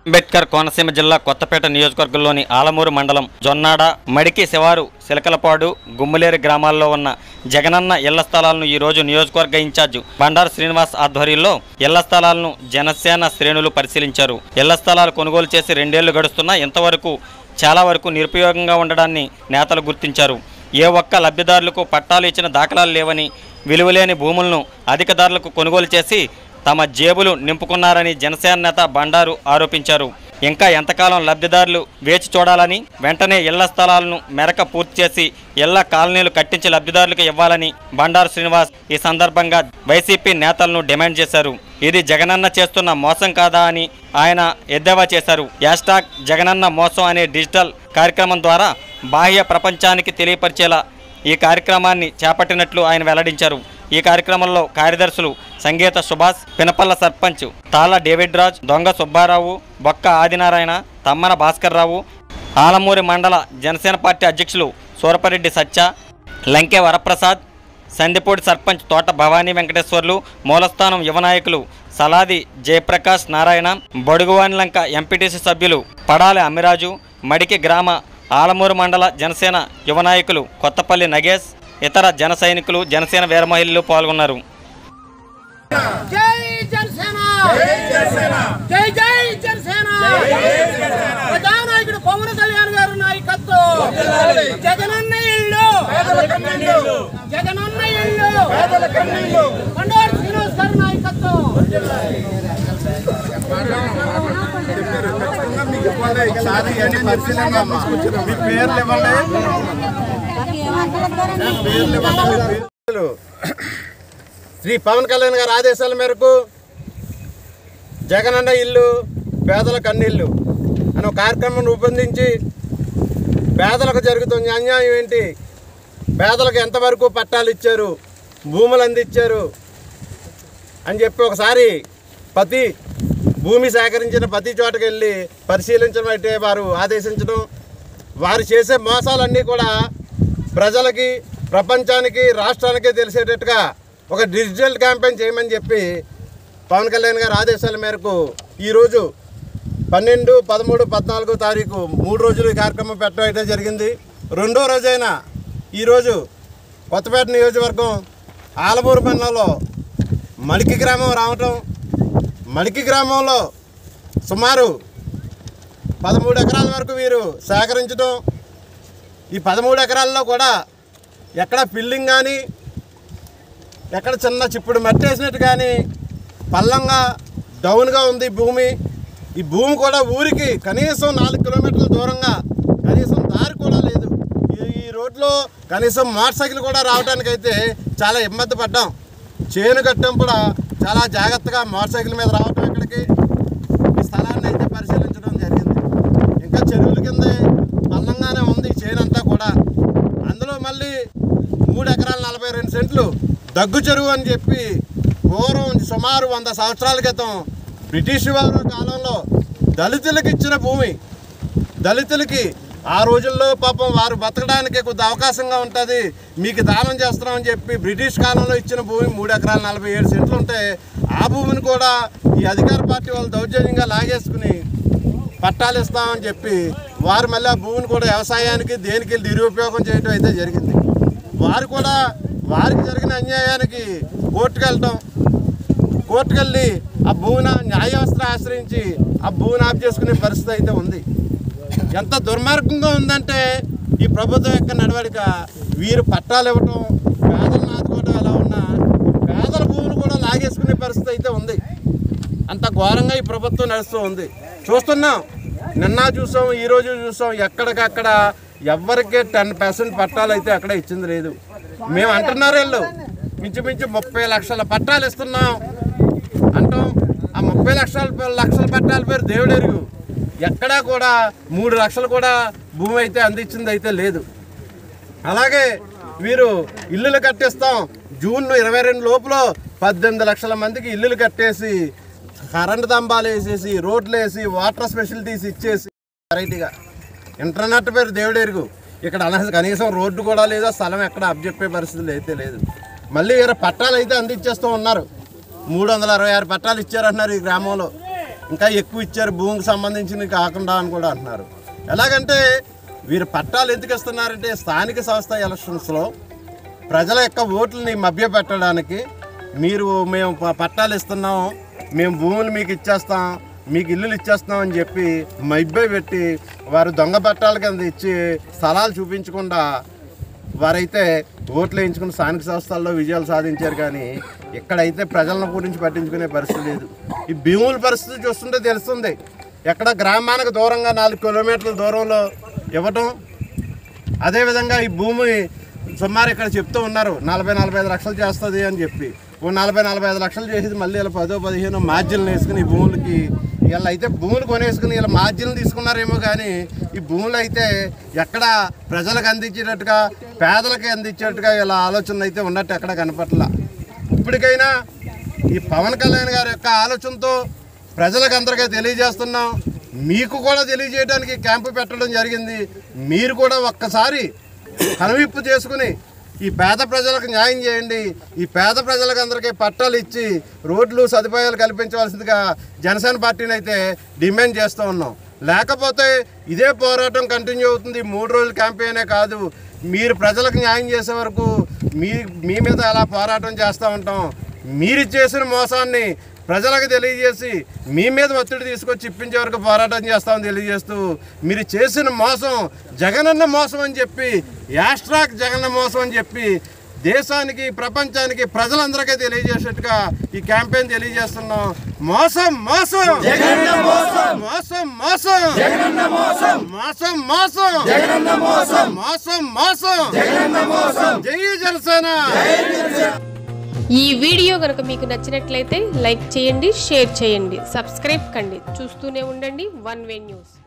అంబేద్కర్ కోనసీమ జిల్లా కొత్తపేట నియోజకవర్గంలోని ఆలమూరు మండలం జొన్నాడ మడికి శివారు సిలకలపాడు గుమ్మలేరు గ్రామాల్లో ఉన్న జగనన్న ఇళ్ల స్థలాలను ఈ రోజు నియోజకవర్గ ఇన్ఛార్జ్ బండారు శ్రీనివాస్ ఆధ్వర్యంలో ఇళ్ల స్థలాలను జనసేన శ్రేణులు పరిశీలించారు ఇళ్ల స్థలాలు కొనుగోలు చేసి రెండేళ్లు గడుస్తున్నా ఇంతవరకు చాలా వరకు నిరుపయోగంగా ఉండడాన్ని నేతలు గుర్తించారు ఏ ఒక్క లబ్ధిదారులకు పట్టాలు ఇచ్చిన దాఖలాలు లేవని విలువలేని భూములను అధిక ధరలకు కొనుగోలు చేసి తమ జేబులు నింపుకున్నారని జనసేన నేత బండారు ఆరోపించారు ఇంకా ఎంతకాలం లబ్ధిదారులు వేచి చూడాలని వెంటనే ఇళ్ల స్థలాలను మెరక పూర్తి చేసి ఇళ్ల కాలనీలు కట్టించి లబ్ధిదారులకు ఇవ్వాలని బండారు శ్రీనివాస్ ఈ సందర్భంగా వైసీపీ నేతలను డిమాండ్ చేశారు ఇది జగనన్న చేస్తున్న మోసం కాదా అని ఆయన ఎద్దేవా చేశారు యాస్టాగ్ జగనన్న మోసం అనే డిజిటల్ కార్యక్రమం ద్వారా బాహ్య ప్రపంచానికి తెలియపరిచేలా ఈ కార్యక్రమాన్ని చేపట్టినట్లు ఆయన వెల్లడించారు ఈ కార్యక్రమంలో కార్యదర్శులు సంగీత సుభాష్ పినపల్ల సర్పంచ్ తాళ్ళ డేవిడ్ రాజ్ దొంగ సుబ్బారావు బొక్క ఆదినారాయణ తమ్మన భాస్కర్ రావు ఆలమూరి మండల జనసేన పార్టీ అధ్యక్షులు సూరపరెడ్డి సత్య లంకే వరప్రసాద్ సందిపూడి సర్పంచ్ తోట భవానీ వెంకటేశ్వర్లు మూలస్థానం యువ నాయకులు సలాది జయప్రకాష్ నారాయణ బొడుగువానిలంక ఎంపీటీసీ సభ్యులు పడాలి అమ్మిరాజు మడికి గ్రామ ఆలమూరు మండల జనసేన యువ నాయకులు కొత్తపల్లి నగేష్ ఇతర జన సైనికులు జనసేన వీర మహిళలు పాల్గొన్నారు జై జనసేన జై జై జనసేన ప్రధానాయకుడు పవన్ కళ్యాణ్ గారు నాయకత్వం జగనన్న ఇల్లు జగనన్న ఇల్లు బండారు శ్రీనివాస్ గారి నాయకత్వం ఒకసారి ఇవన్నీ పరిశీలన మీ పేర్లు ఇవ్వండి పేర్లు ఇవ్వండి మీ పేర్లు. శ్రీ పవన్ కళ్యాణ్ గారి ఆదేశాల మేరకు జగనన్న ఇల్లు పేదల కన్నీళ్ళు అని ఒక కార్యక్రమం రూపొందించి పేదలకు జరుగుతున్న అన్యాయం ఏంటి పేదలకు ఎంతవరకు పట్టాలు ఇచ్చారు భూములు అందించారు అని చెప్పి ఒకసారి ప్రతి భూమి సేకరించిన ప్రతి చోటకి వెళ్ళి పరిశీలించడం అయితే వారు ఆదేశించడం వారు చేసే మోసాలన్నీ కూడా ప్రజలకి ప్రపంచానికి రాష్ట్రానికి తెలిసేటట్టుగా ఒక డిజిటల్ క్యాంపెయిన్ చేయమని చెప్పి పవన్ కళ్యాణ్ గారి ఆదేశాల మేరకు ఈరోజు పన్నెండు పదమూడు పద్నాలుగో తారీఖు మూడు రోజులు ఈ కార్యక్రమం పెట్టడం అయితే జరిగింది రెండో రోజైన ఈరోజు కొత్తపేట నియోజకవర్గం ఆలమూరు మండలంలో మడికి గ్రామం రావటం మడికి గ్రామంలో సుమారు పదమూడు ఎకరాల వరకు వీరు సేకరించడం ఈ పదమూడు ఎకరాల్లో కూడా ఎక్కడ ఫిల్లింగ్ కానీ ఎక్కడ చిన్న చిప్పుడు మట్టి వేసినట్టు కానీ పల్లంగా డౌన్గా ఉంది భూమి ఈ భూమి కూడా ఊరికి కనీసం నాలుగు కిలోమీటర్ల దూరంగా కనీసం దారి కూడా లేదు ఈ- ఈ రోడ్లో కనీసం మోటార్ సైకిల్ కూడా రావడానికి అయితే చాలా ఇబ్బంది పడ్డాం చేను కట్టం కూడా చాలా జాగ్రత్తగా మోటార్ సైకిల్ మీద రావటం ఇక్కడికి ఈ స్థలాన్ని అయితే పరిశీలించడం జరిగింది ఇంకా చెరువుల కిందే పల్లంగానే ఉంది ఈ చేను అంతా కూడా అందులో మళ్ళీ మూడు ఎకరాల నలభై రెండు సెంట్లు దగ్గు చెరువు అని చెప్పి పూర్వం సుమారు వంద సంవత్సరాల క్రితం బ్రిటిష్ వారి కాలంలో దళితులకు ఇచ్చిన భూమి దళితులకి ఆ రోజుల్లో పాపం వారు బతకడానికి కొద్ది అవకాశంగా ఉంటుంది మీకు దానం చేస్తున్నామని చెప్పి బ్రిటిష్ కాలంలో ఇచ్చిన భూమి మూడు ఎకరాల నలభై ఏడు సెంట్లు ఉంటే ఆ భూమిని కూడా ఈ అధికార పార్టీ వాళ్ళు దౌర్జన్యంగా లాగేసుకుని పట్టాలు ఇస్తామని చెప్పి వారు మళ్ళీ ఆ భూమిని కూడా వ్యవసాయానికి దేనికి నిరుపయోగం చేయడం అయితే జరిగింది వారు కూడా వారికి జరిగిన అన్యాయానికి కోర్టుకు వెళ్ళటం కోర్టుకు వెళ్ళి ఆ భూమిని న్యాయ వ్యవస్థ ఆశ్రయించి ఆ భూమిని ఆఫ్ చేసుకునే పరిస్థితి అయితే ఉంది ఎంత దుర్మార్గంగా ఉందంటే ఈ ప్రభుత్వం యొక్క నడవడిక వీరు పట్టాలు ఇవ్వటం పేదలను ఆదుకోవడం ఎలా ఉన్నా పేదల భూములు కూడా లాగేసుకునే పరిస్థితి అయితే ఉంది అంత ఘోరంగా ఈ ప్రభుత్వం నడుస్తూ ఉంది చూస్తున్నాం నిన్న చూసాం ఈ రోజు చూసాం ఎక్కడికక్కడ ఎవరికి టెన్ పర్సెంట్ పట్టాలు అయితే అక్కడ ఇచ్చింది లేదు మేము అంటున్నారు వీళ్ళు మించుమించు ముప్పై లక్షల పట్టాలు ఇస్తున్నాం అంటాం ఆ ముప్పై లక్షల ప- లక్షల పట్టాల పేరు దేవుడు ఎరుగు ఎక్కడా కూడా మూడు లక్షలు కూడా భూమి అయితే అందించింది అయితే లేదు అలాగే వీరు ఇల్లులు కట్టిస్తాం జూన్ ఇరవై రెండు లోపల పద్దెనిమిది లక్షల మందికి ఇల్లులు కట్టేసి కరెంటు దంబాలు వేసేసి రోడ్లు వేసి వాటర్ స్పెషాలిటీస్ ఇచ్చేసి వెరైటీగా ఇంటర్నెట్ పేరు దేవుడు ఎరుగు ఇక్కడ అలా కనీసం రోడ్డు కూడా లేదా స్థలం ఎక్కడ అప్పచెప్పే పరిస్థితులు అయితే లేదు మళ్ళీ వేరే పట్టాలు అయితే అందించేస్తూ ఉన్నారు మూడు వందల అరవై ఆరు పట్టాలు ఇచ్చారంటున్నారు ఈ గ్రామంలో ఇంకా ఎక్కువ ఇచ్చారు భూమికి సంబంధించినవి కాకుండా అని కూడా అంటున్నారు ఎలాగంటే వీరు పట్టాలు ఎందుకు ఇస్తున్నారంటే స్థానిక సంస్థ ఎలక్షన్స్లో ప్రజల యొక్క ఓట్లని మభ్యపెట్టడానికి మీరు మేము ప- పట్టాలు ఇస్తున్నాం మేము భూములు మీకు ఇచ్చేస్తాం మీకు ఇల్లులు ఇచ్చేస్తాం అని చెప్పి మభ్య పెట్టి వారు దొంగ పట్టాల కింద ఇచ్చి స్థలాలు చూపించకుండా వారైతే ఓట్లు వేయించుకుని స్థానిక సంస్థల్లో విజయాలు సాధించారు కానీ ఇక్కడైతే ప్రజల గురించి పట్టించుకునే పరిస్థితి లేదు ఈ భూముల పరిస్థితి చూస్తుంటే తెలుస్తుంది ఎక్కడ గ్రామానికి దూరంగా నాలుగు కిలోమీటర్ల దూరంలో ఇవ్వటం అదేవిధంగా ఈ భూమి సుమారు ఇక్కడ చెప్తూ ఉన్నారు నలభై నలభై ఐదు లక్షలు చేస్తుంది అని చెప్పి ఓ నలభై నలభై ఐదు లక్షలు చేసేది మళ్ళీ ఇలా పదో పదిహేను మార్జిన్లు వేసుకుని ఈ భూములకి వీళ్ళు అయితే భూములు కొనేసుకుని వీళ్ళ మార్జిన్లు తీసుకున్నారేమో కానీ ఈ భూములు అయితే ఎక్కడ ప్రజలకు అందించేటట్టుగా పేదలకు అందించేటట్టుగా వీళ్ళ ఆలోచనలు అయితే ఉన్నట్టు ఎక్కడ కనపట్ల ఇప్పటికైనా ఈ పవన్ కళ్యాణ్ గారి యొక్క ఆలోచనతో ప్రజలకు అందరికీ తెలియజేస్తున్నాం మీకు కూడా తెలియజేయడానికి క్యాంపు పెట్టడం జరిగింది మీరు కూడా ఒక్కసారి కనువిప్పు చేసుకుని ఈ పేద ప్రజలకు న్యాయం చేయండి ఈ పేద ప్రజలకు అందరికీ పట్టాలు ఇచ్చి రోడ్లు సదుపాయాలు కల్పించవలసిందిగా జనసేన పార్టీని అయితే డిమాండ్ చేస్తూ ఉన్నాం లేకపోతే ఇదే పోరాటం కంటిన్యూ అవుతుంది మూడు రోజుల క్యాంపెయినే కాదు మీరు ప్రజలకు న్యాయం చేసే వరకు మీ మీ మీద అలా పోరాటం చేస్తూ ఉంటాం మీరు చేసిన మోసాన్ని ప్రజలకు తెలియజేసి మీ మీద ఒత్తిడి తీసుకొచ్చి ఇప్పించే వరకు పోరాటం చేస్తామని తెలియజేస్తూ మీరు చేసిన మోసం జగనన్న మోసం అని చెప్పి యాస్ట్రాక్ జగన్న మోసం అని చెప్పి దేశానికి ప్రపంచానికి ప్రజలందరికీ తెలియజేసేట్టుగా ఈ క్యాంపెయిన్ తెలియజేస్తున్నాం మోసం మోసం మోసం మోసం మోసం మోసం మోసం మోసం జై జనసేన ఈ వీడియో కనుక మీకు నచ్చినట్లయితే లైక్ చేయండి షేర్ చేయండి సబ్స్క్రైబ్ కండి చూస్తూనే ఉండండి వన్ వే న్యూస్